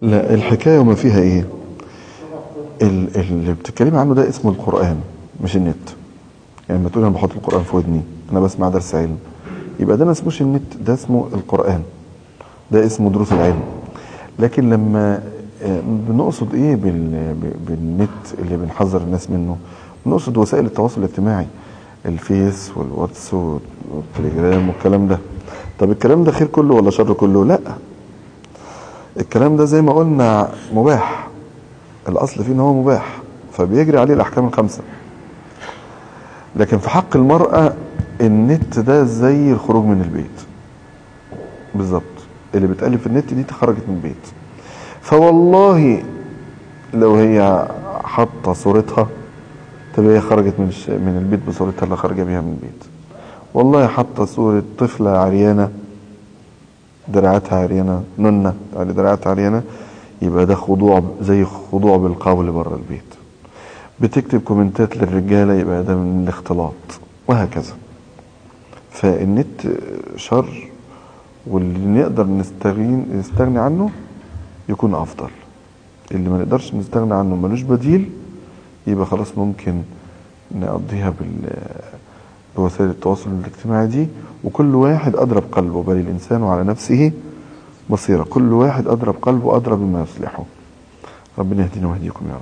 لا الحكاية وما فيها ايه ال- اللي بتتكلمي عنه ده اسمه القرآن مش النت يعني لما تقول انا بحط القرآن في ودني انا بسمع درس علم يبقى ده ما اسموش النت ده اسمه القرآن ده اسمه دروس العلم لكن لما آه، بنقصد ايه بال- ب- بالنت اللي بنحذر الناس منه بنقصد وسائل التواصل الاجتماعي الفيس والواتس والتليجرام والكلام ده طب الكلام ده خير كله ولا شر كله لا الكلام ده زي ما قلنا مباح الاصل فيه ان هو مباح فبيجري عليه الاحكام الخمسه لكن في حق المراه النت ده زي الخروج من البيت بالظبط اللي بتقلب في النت دي خرجت من البيت فوالله لو هي حاطه صورتها تبقى هي خرجت من الش- من البيت بصورتها اللي خارجه بيها من البيت والله حاطه صوره طفله عريانه دراعاتها عريانه ننه يعني دراعاتها عريانه يبقى ده خضوع زي خضوع بالقول بره البيت بتكتب كومنتات للرجاله يبقى ده من الاختلاط وهكذا فالنت شر واللي نقدر نستغني نستغني عنه يكون افضل اللي ما نقدرش نستغنى عنه ملوش بديل يبقى خلاص ممكن نقضيها بال بوسائل التواصل الاجتماعي دي وكل واحد أضرب قلبه بل الإنسان على نفسه بصيرة كل واحد أضرب قلبه أضرب بما يصلحه ربنا يهدينا ويهديكم يا رب